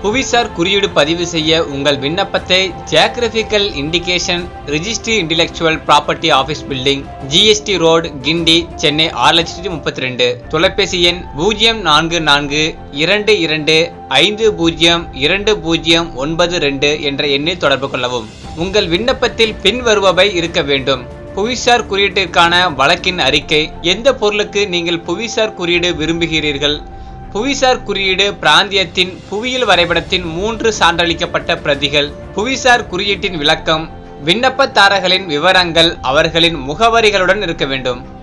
புவிசார் குறியீடு பதிவு செய்ய உங்கள் விண்ணப்பத்தை geographical indication registry intellectual property office building GST road Guindy Chennai ஆறு லட்சத்தி முப்பத்தி ரெண்டு தொலைபேசி எண் பூஜ்ஜியம் நான்கு நான்கு இரண்டு இரண்டு ஐந்து பூஜ்ஜியம் இரண்டு பூஜ்ஜியம் ஒன்பது ரெண்டு என்ற எண்ணில் தொடர்பு கொள்ளவும் உங்கள் விண்ணப்பத்தில் பின்வருபவை இருக்க வேண்டும் புவிசார் குறியீட்டிற்கான வழக்கின் அறிக்கை எந்த பொருளுக்கு நீங்கள் புவிசார் குறியீடு விரும்புகிறீர்கள் புவிசார் குறியீடு பிராந்தியத்தின் புவியியல் வரைபடத்தின் மூன்று சான்றளிக்கப்பட்ட பிரதிகள் புவிசார் குறியீட்டின் விளக்கம் விண்ணப்பதாரர்களின் விவரங்கள் அவர்களின் முகவரிகளுடன் இருக்க வேண்டும்